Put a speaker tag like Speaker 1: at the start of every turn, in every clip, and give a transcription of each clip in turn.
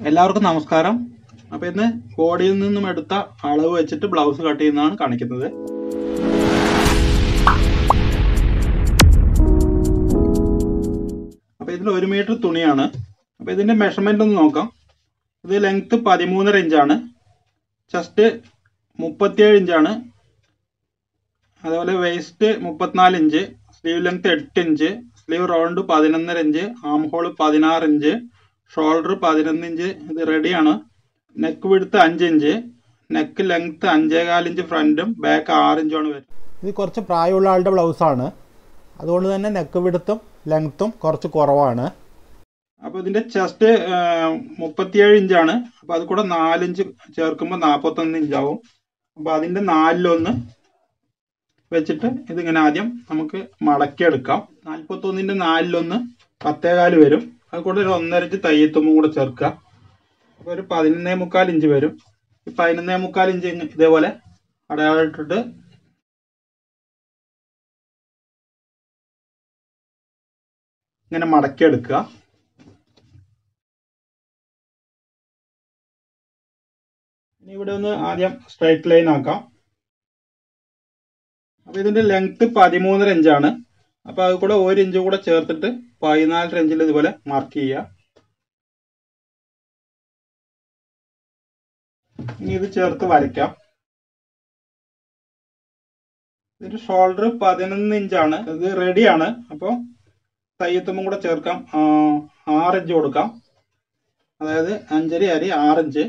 Speaker 1: എല്ലാവർക്കും നമസ്കാരം അപ്പൊ ഇന്ന് ബോഡിയിൽ നിന്നും എടുത്ത അളവ് വെച്ചിട്ട് ബ്ലൗസ് കട്ട് ചെയ്യുന്നതാണ് കാണിക്കുന്നത് അപ്പൊ ഇതിൽ ഒരു മീറ്റർ തുണിയാണ് അപ്പൊ ഇതിന്റെ മെഷർമെന്റ് ഒന്ന് നോക്കാം ഇത് ലെങ്ത് പതിമൂന്നര ഇഞ്ചാണ് ചെസ്റ്റ് മുപ്പത്തിയേഴ് ഇഞ്ചാണ് അതുപോലെ വേസ്റ്റ് മുപ്പത്തിനാല് ഇഞ്ച് സ്ലീവ് ലെങ്ത് എട്ട് ഇഞ്ച് സ്ലീവ് റൗണ്ട് പതിനൊന്നര ഇഞ്ച് ആം ഹോൾ പതിനാറ് ഇഞ്ച് ഷോൾഡർ പതിനൊന്ന് ഇഞ്ച് ഇത് റെഡിയാണ് നെക്ക് വിടുത്ത് അഞ്ച് ഇഞ്ച് നെക്ക് ലെങ്ത് അഞ്ചേകാൽ ഇഞ്ച് ഫ്രണ്ടും ബാക്ക് ആറ് ഇഞ്ചുമാണ് വരുന്നത്
Speaker 2: ഇത് കുറച്ച് പ്രായമുള്ള ആളുടെ ബ്ലൗസാണ് അതുകൊണ്ട് തന്നെ നെക്ക് വിടുത്തും ലെങ്ത്തും കുറച്ച് കുറവാണ്
Speaker 1: അപ്പോൾ ഇതിന്റെ ചെസ്റ്റ് മുപ്പത്തിയേഴ് ഇഞ്ചാണ് അപ്പോൾ അത് കൂടെ നാലിഞ്ച് ചേർക്കുമ്പോൾ നാൽപ്പത്തൊന്ന് ഇഞ്ചാവും അപ്പോൾ അതിന്റെ നാലിലൊന്ന് വെച്ചിട്ട് ഇതിങ്ങനെ ആദ്യം നമുക്ക് മടക്കിയെടുക്കാം നാൽപ്പത്തൊന്നിന്റെ നാലിലൊന്ന് പത്തേകാല് വരും അത് കൂടെ ഒരു ഒന്നര ഇഞ്ച് തയ്യത്തുമ്പും കൂടെ ചേർക്കുക അപ്പോൾ ഒരു പതിനൊന്നേ മുക്കാൽ ഇഞ്ച് വരും ഈ പതിനൊന്നേ മുക്കാൽ ഇഞ്ച് ഇങ്ങ- ഇതേപോലെ അടയാളം ഇട്ടിട്ട് ഇങ്ങനെ മടക്കിയെടുക്കുക ഇനി ഇവിടെ ഒന്ന് ആദ്യം സ്ട്രൈറ്റ് ലൈൻ ആക്കാം അപ്പൊ ഇതിന്റെ ലെങ്ത് പതിമൂന്നര ഇഞ്ചാണ് അപ്പൊ അത് കൂടെ ഒരു ഇഞ്ച് കൂടെ ചേർത്തിട്ട് പതിനാലര ഇഞ്ചിൽ ഇതുപോലെ മാർക്ക് ചെയ്യുക ഇനി ഇത് ചേർത്ത് വരയ്ക്കാം ഇതിന്റെ ഷോൾഡർ പതിനൊന്ന് ഇഞ്ചാണ് ഇത് റെഡിയാണ് അപ്പോൾ തയ്യത്തുമ്പും കൂടെ ചേർക്കാം ആ, ആറ് ഇഞ്ച് കൊടുക്കാം അതായത് അഞ്ചര അരി ആറ് ഇഞ്ച്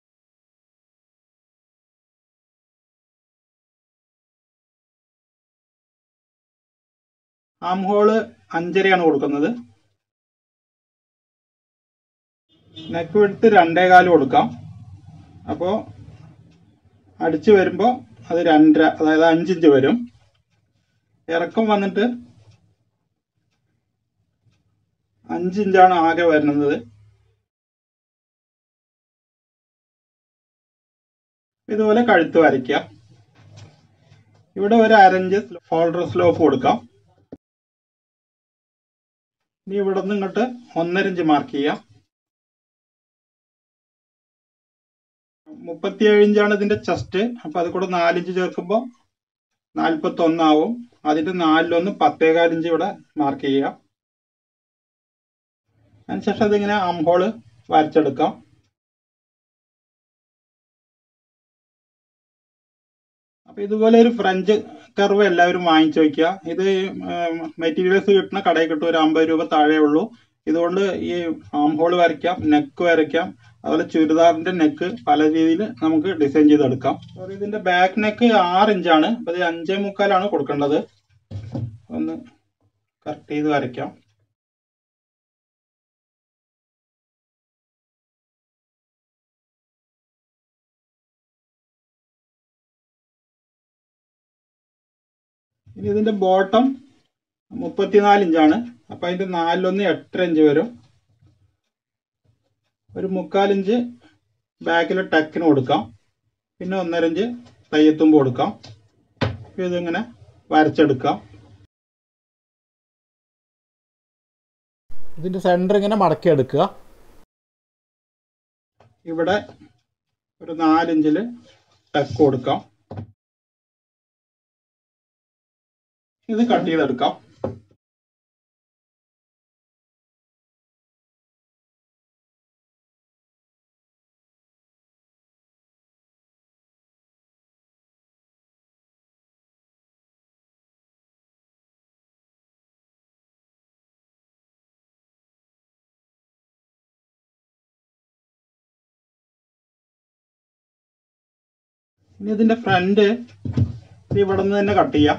Speaker 1: ആം ഹോള് അഞ്ചരയാണ് കൊടുക്കുന്നത് നെക്ക് എടുത്ത് രണ്ടേകാല് കൊടുക്കാം അപ്പോൾ അടിച്ചു വരുമ്പോൾ അത് രണ്ടര അതായത് അഞ്ചിഞ്ച് വരും ഇറക്കം വന്നിട്ട് അഞ്ചിഞ്ചാണ് ആകെ വരുന്നത് ഇതുപോലെ കഴുത്ത് വരയ്ക്കുക ഇവിടെ ഒരു അരഞ്ച് ഫോൾഡർ സ്ലോപ്പ് കൊടുക്കാം ഇനി ഇവിടെ നിന്ന് ഇങ്ങോട്ട് ഒന്നര ഇഞ്ച് മാർക്ക് ചെയ്യാം മുപ്പത്തിയേഴ് ഇഞ്ചാണ് ഇതിന്റെ ചെസ്റ്റ് അപ്പൊ അത് കൂടെ നാലിഞ്ച് ചേർക്കുമ്പോൾ നാൽപ്പത്തി ഒന്നാവും അതിന്റെ നാലിലൊന്ന് പത്തേകാൽ ഇഞ്ച് ഇവിടെ മാർക്ക് ചെയ്യാം അതിനുശേഷം അതിങ്ങനെ അംഹോള് വരച്ചെടുക്കാം അപ്പൊ ഇതുപോലെ ഒരു ഫ്രഞ്ച് കർവ് എല്ലാവരും വാങ്ങിച്ചു വെക്കുക ഇത് മെറ്റീരിയൽസ് കിട്ടുന്ന കടയിൽ കിട്ടും ഒരു അമ്പത് രൂപ താഴെ ഉള്ളൂ ഇതുകൊണ്ട് ഈ ആം ഹോൾ വരയ്ക്കാം നെക്ക് വരയ്ക്കാം അതുപോലെ ചുരിദാറിന്റെ നെക്ക് പല രീതിയിൽ നമുക്ക് ഡിസൈൻ ചെയ്തെടുക്കാം അപ്പോൾ ഇതിന്റെ ബാക്ക് നെക്ക് ആറ് ഇഞ്ചാണ് അപ്പൊ ഇത് അഞ്ചേ മുക്കാലാണ് കൊടുക്കേണ്ടത് ഒന്ന് കറക്റ്റ് ചെയ്ത് വരയ്ക്കാം ഇനി ഇതിന്റെ ബോട്ടം മുപ്പത്തിനാല് ഇഞ്ചാണ് അപ്പൊ അതിന്റെ നാലിലൊന്ന് എട്ടര ഇഞ്ച് വരും ഒരു മുക്കാൽ ഇഞ്ച് ബാക്കിൽ ടക്കിന് കൊടുക്കാം പിന്നെ ഒന്നര ഇഞ്ച് തയ്യത്തുമ്പ് കൊടുക്കാം അപ്പൊ ഇതിങ്ങനെ വരച്ചെടുക്കാം
Speaker 2: ഇതിൻ്റെ സെൻറ്റർ ഇങ്ങനെ മടക്കി എടുക്കുക
Speaker 1: ഇവിടെ ഒരു നാലിഞ്ചിൽ ടക്ക് കൊടുക്കാം ഇത് കട്ട് ചെയ്തെടുക്കാം ഇനി ഇതിന്റെ ഫ്രണ്ട് ഇവിടെ നിന്ന് തന്നെ കട്ട് ചെയ്യാം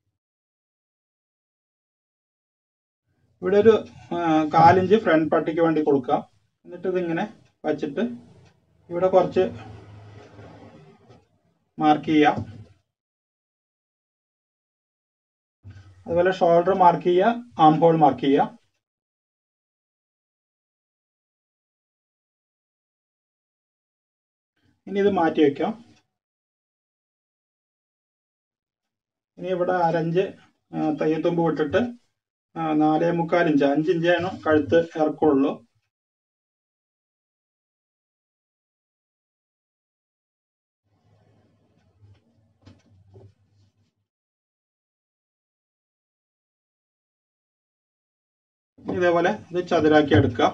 Speaker 1: ഇവിടെ ഒരു ആ, കാലിഞ്ച് ഫ്രണ്ട് പട്ടിക്ക് വേണ്ടി കൊടുക്കാം എന്നിട്ട് ഇതിങ്ങനെ വച്ചിട്ട് ഇവിടെ കുറച്ച് മാർക്ക് ചെയ്യാം അതുപോലെ ഷോൾഡർ മാർക്ക് ചെയ്യുക ആം ഹോൾ മാർക്ക് ചെയ്യുക ഇനി ഇത് മാറ്റി വെക്കാം ഇനി ഇവിടെ അരഞ്ച് ആ, തയ്യത്തുമ്പ് വിട്ടിട്ട് ആ, നാലേ മുക്കാൽ ഇഞ്ച് അഞ്ച് ഇഞ്ചാണ് കഴുത്ത് ഇറക്കമുള്ളൂ ഇനി ഇതേപോലെ ഇത് ചതുരാക്കി എടുക്കുക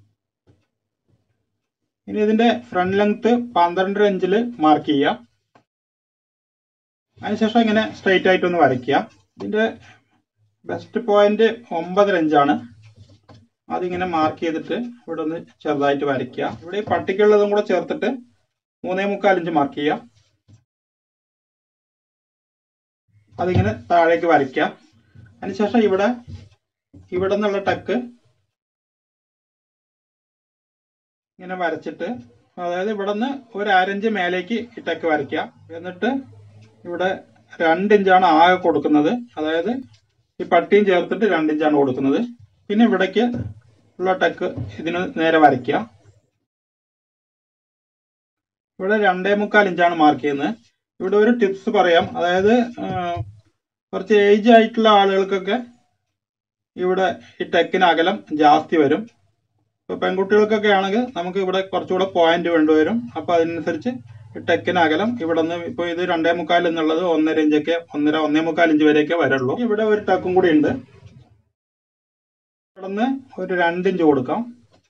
Speaker 1: ഇനി ഇതിന്റെ ഫ്രണ്ട് ലെങ്ത് പന്ത്രണ്ടര ഇഞ്ചിൽ മാർക്ക് ചെയ്യുക അതിനുശേഷം ഇങ്ങനെ സ്ട്രെയിറ്റ് ആയിട്ടൊന്ന് വരയ്ക്കുക ഇതിന്റെ ബെസ്റ്റ് പോയിന്റ് ഒമ്പതര ഇഞ്ചാണ് അതിങ്ങനെ മാർക്ക് ചെയ്തിട്ട് ഇവിടെ ഒന്ന് ചെറുതായിട്ട് വരയ്ക്കുക ഇവിടെ ഈ പട്ടിക്കുള്ളതും കൂടെ ചേർത്തിട്ട് മൂന്നേ മുക്കാൽ ഇഞ്ച് മാർക്ക് ചെയ്യുക അതിങ്ങനെ താഴേക്ക് വരയ്ക്കുക അതിനുശേഷം ഇവിടെ ഇവിടെ നിന്നുള്ള ടക്ക് ഇങ്ങനെ വരച്ചിട്ട് അതായത് ഇവിടെ നിന്ന് ഒരു അരഞ്ച് മേലേക്ക് ഈ ടക്ക് വരയ്ക്കുക എന്നിട്ട് ഇവിടെ രണ്ട് ഇഞ്ചാണ് ആകെ കൊടുക്കുന്നത് അതായത് ഈ പട്ടിയും ചേർത്തിട്ട് രണ്ട് ഇഞ്ചാണ് കൊടുക്കുന്നത് പിന്നെ ഇവിടേക്ക് ഉള്ള ടക്ക് ഇതിന് നേരെ വരയ്ക്കുക ഇവിടെ രണ്ടേ മുക്കാൽ ഇഞ്ചാണ് മാർക്ക് ചെയ്യുന്നത് ഇവിടെ ഒരു ടിപ്സ് പറയാം അതായത് ആ, കുറച്ച് ഏജ് ആയിട്ടുള്ള ആളുകൾക്കൊക്കെ ഇവിടെ ഈ ടെക്കിന് അകലം ജാസ്തി വരും ഇപ്പൊ പെൺകുട്ടികൾക്കൊക്കെ ആണെങ്കിൽ നമുക്ക് ഇവിടെ കുറച്ചുകൂടെ പോയിന്റ് വേണ്ടിവരും അപ്പൊ അതിനനുസരിച്ച് ഈ ടെക്കിന് അകലം ഇവിടെ നിന്ന് ഇപ്പൊ ഇത് രണ്ടേ മുക്കാൽ എന്നുള്ളത് ഒന്നര ഇഞ്ചൊക്കെ ഒന്നര ഒന്നേ മുക്കാൽ ഇഞ്ച് വരെയൊക്കെ വരുള്ളൂ ഇവിടെ ഒരു ടക്കും കൂടി ഉണ്ട് ഇവിടെ നിന്ന് ഒരു രണ്ട് ഇഞ്ച് കൊടുക്കാം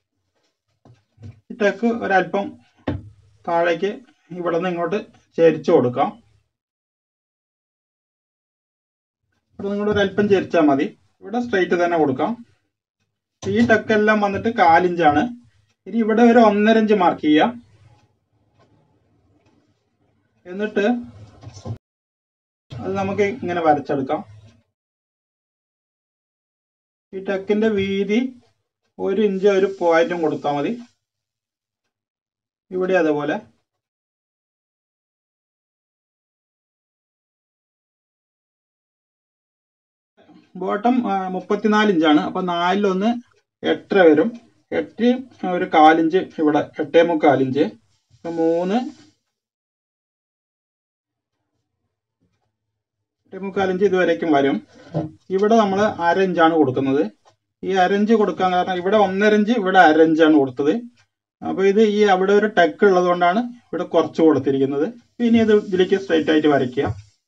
Speaker 1: ഈ ടെക്ക് ഒരല്പം താഴേക്ക് ഇവിടെ നിന്ന് ഇങ്ങോട്ട് ചെരിച്ചു കൊടുക്കാം ഇവിടെ നിങ്ങോട്ട് ഒരല്പം ചെരിച്ചാൽ മതി ഇവിടെ സ്ട്രെയിറ്റ് തന്നെ കൊടുക്കാം ഈ ടക്കെല്ലാം വന്നിട്ട് കാലിഞ്ചാണ് ഇനി ഇവിടെ ഒരു ഒന്നര ഇഞ്ച് മാർക്ക് ചെയ്യാം എന്നിട്ട് അത് നമുക്ക് ഇങ്ങനെ വരച്ചെടുക്കാം ഈ ടെക്കിന്റെ വീതി ഒരു ഇഞ്ച് ഒരു പോയിന്റും കൊടുത്താൽ മതി ഇവിടെ അതേപോലെ ബോട്ടം മുപ്പത്തിനാല് ഇഞ്ചാണ് അപ്പൊ നാലിലൊന്ന് എട്ടര വരും എട്ട് ഒരു കാലിഞ്ച് ഇവിടെ എട്ടേ മുക്കാലിഞ്ച് അപ്പൊ മൂന്ന് എട്ടേ മുക്കാലിഞ്ച് ഇതുവരേക്കും വരും ഇവിടെ നമ്മൾ അര ഇഞ്ചാണ് കൊടുക്കുന്നത് ഈ അരഞ്ച് കൊടുക്കാൻ കാരണം ഇവിടെ ഒന്നര ഇഞ്ച് ഇവിടെ അരഞ്ചാണ് കൊടുത്തത് അപ്പൊ ഇത് ഈ അവിടെ ഒരു ടെക്ക് ഉള്ളത് കൊണ്ടാണ് ഇവിടെ കുറച്ച് കൊടുത്തിരിക്കുന്നത് ഇനി ഇത് ഇതിലേക്ക് സ്ട്രൈറ്റ് ആയിട്ട് വരയ്ക്കുക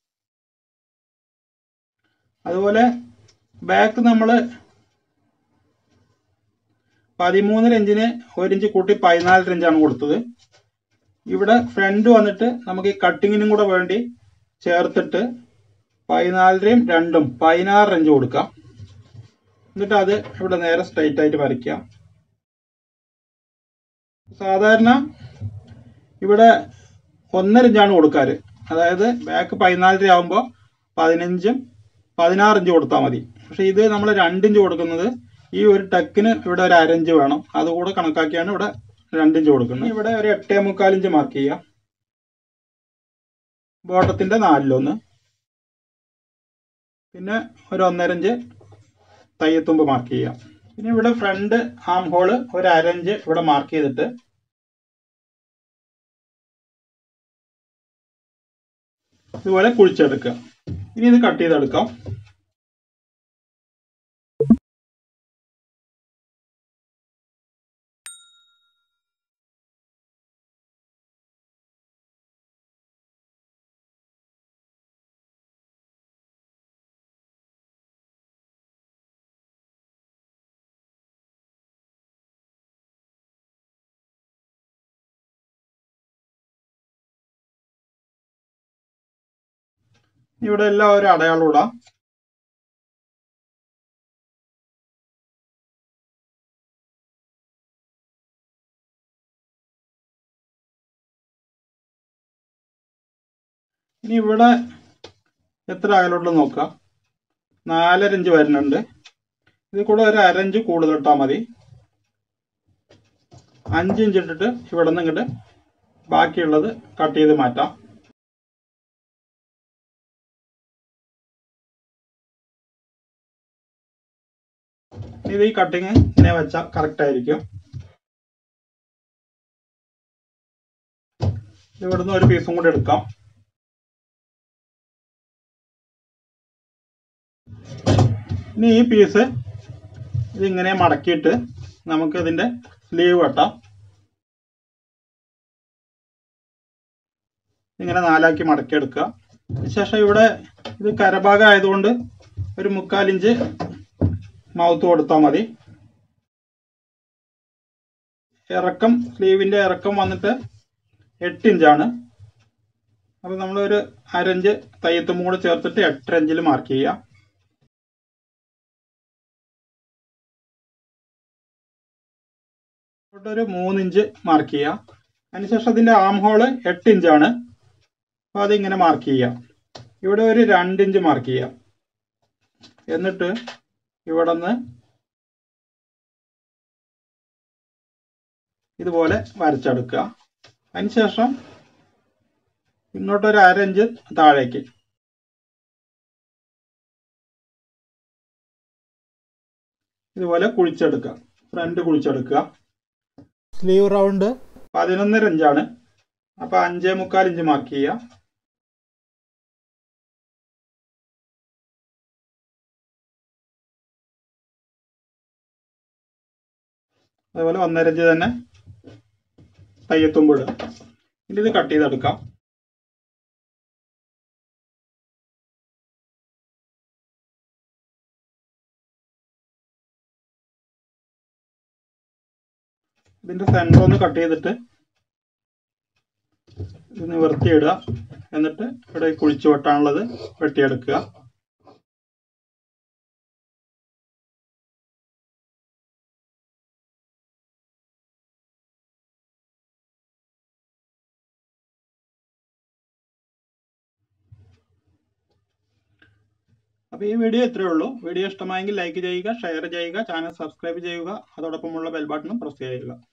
Speaker 1: അതുപോലെ ബാക്ക് നമ്മൾ പതിമൂന്നര ഇഞ്ചിന് ഒരു ഇഞ്ച് കൂട്ടി പതിനാലര ഇഞ്ചാണ് കൊടുത്തത് ഇവിടെ ഫ്രണ്ട് വന്നിട്ട് നമുക്ക് ഈ കട്ടിങ്ങിനും കൂടെ വേണ്ടി ചേർത്തിട്ട് പതിനാലരയും രണ്ടും പതിനാറ് ഇഞ്ച് കൊടുക്കാം എന്നിട്ട് അത് ഇവിടെ നേരെ സ്ട്രൈറ്റ് ആയിട്ട് വരയ്ക്കാം സാധാരണ ഇവിടെ ഒന്നര ഇഞ്ചാണ് കൊടുക്കാറ് അതായത് ബാക്ക് പതിനാലര ആകുമ്പോൾ പതിനഞ്ചും പതിനാറ് ഇഞ്ച് കൊടുത്താൽ മതി പക്ഷെ ഇത് നമ്മൾ രണ്ടിഞ്ച് കൊടുക്കുന്നത് ഈ ഒരു ടക്കിന് ഇവിടെ ഒരു അരഞ്ച് വേണം അതുകൂടെ കണക്കാക്കിയാണ് ഇവിടെ രണ്ടിഞ്ച് കൊടുക്കുന്നത് ഇവിടെ ഒരു എട്ടേ മുക്കാൽ ഇഞ്ച് മാർക്ക് ചെയ്യാം ബോട്ടത്തിന്റെ നാലിലൊന്ന് പിന്നെ ഒരു ഒന്നര ഇഞ്ച് തയ്യത്തുമ്പ് മാർക്ക് ചെയ്യാം പിന്നെ ഇവിടെ ഫ്രണ്ട് ആം ഹോള് ഒരു അരഞ്ച് ഇവിടെ മാർക്ക് ചെയ്തിട്ട് ഇതുപോലെ കുഴിച്ചെടുക്കുക ഇനി ഇത് കട്ട് ചെയ്തെടുക്കാം ഇവിടെ എല്ലാം ഒരു അടയാളം ഇടാം ഇനി ഇവിടെ എത്ര അകലോട്ട് നോക്കാം നാലര ഇഞ്ച് വരുന്നുണ്ട് ഇത് കൂടെ ഒരു അരഞ്ച് കൂടുതൽ ഇട്ടാൽ മതി അഞ്ച് ഇഞ്ച് ഇട്ടിട്ട് ഇവിടെ നിന്ന് ഇങ്ങോട്ട് ബാക്കിയുള്ളത് കട്ട് ചെയ്ത് മാറ്റാം ഇത് ഈ കട്ടിങ് ഇങ്ങനെ വെച്ചാൽ കറക്റ്റ് ആയിരിക്കും ഇവിടുന്ന് ഒരു പീസും കൂടി എടുക്കാം ഇനി ഈ പീസ് ഇതിങ്ങനെ മടക്കിയിട്ട് നമുക്ക് ഇതിന്റെ സ്ലീവ് വെട്ടാം ഇങ്ങനെ നാലാക്കി മടക്കിയെടുക്കുക ശേഷം ഇവിടെ ഇത് കരഭാഗം ആയതുകൊണ്ട് ഒരു മുക്കാലിഞ്ച് മൗത്ത് കൊടുത്താൽ മതി ഇറക്കം സ്ലീവിന്റെ ഇറക്കം വന്നിട്ട് എട്ട് ഇഞ്ചാണ് അപ്പോൾ നമ്മളൊരു അരഞ്ച് തയ്യത്തും കൂടെ ചേർത്തിട്ട് എട്ടര ഇഞ്ചിൽ മാർക്ക് ചെയ്യുക ഒരു മൂന്ന് ഇഞ്ച് മാർക്ക് ചെയ്യുക അതിനുശേഷം അതിന്റെ ആം ഹോള് എട്ട് ഇഞ്ചാണ് അപ്പോൾ അതിങ്ങനെ മാർക്ക് ചെയ്യാം ഇവിടെ ഒരു രണ്ട് ഇഞ്ച് മാർക്ക് ചെയ്യാം എന്നിട്ട് ഇവിടെ നിന്ന് ഇതുപോലെ വരച്ചെടുക്കുക അതിനുശേഷം ഇങ്ങോട്ടൊരു അര ഇഞ്ച് താഴേക്ക് ഇതുപോലെ കുഴിച്ചെടുക്കുക ഫ്രണ്ട് കുഴിച്ചെടുക്കുക
Speaker 2: സ്ലീവ് റൗണ്ട്
Speaker 1: പതിനൊന്നര ഇഞ്ചാണ് അപ്പൊ അഞ്ചേ മുക്കാൽ ഇഞ്ച് മാർക്ക് ചെയ്യുക അതുപോലെ ഒന്നര ഇഞ്ച് തന്നെ തയ്യത്തുമ്പോൾ ഇടുക ഇനി ഇത് കട്ട് ചെയ്തെടുക്കാം ഇതിന്റെ സെന്റർ ഒന്ന് കട്ട് ചെയ്തിട്ട് ഇത് നിവർത്തിയിടുക എന്നിട്ട് ഇവിടെ കുഴിച്ചു വെട്ടാനുള്ളത് വെട്ടിയെടുക്കുക അപ്പോൾ ഈ വീഡിയോ ഇത്രയേ ഉള്ളൂ വീഡിയോ ഇഷ്ടമായെങ്കിൽ ലൈക്ക് ചെയ്യുക ഷെയർ ചെയ്യുക ചാനൽ സബ്സ്ക്രൈബ് ചെയ്യുക അതോടൊപ്പമുള്ള ബെൽ ബട്ടണും പ്രസ് ചെയ്യുക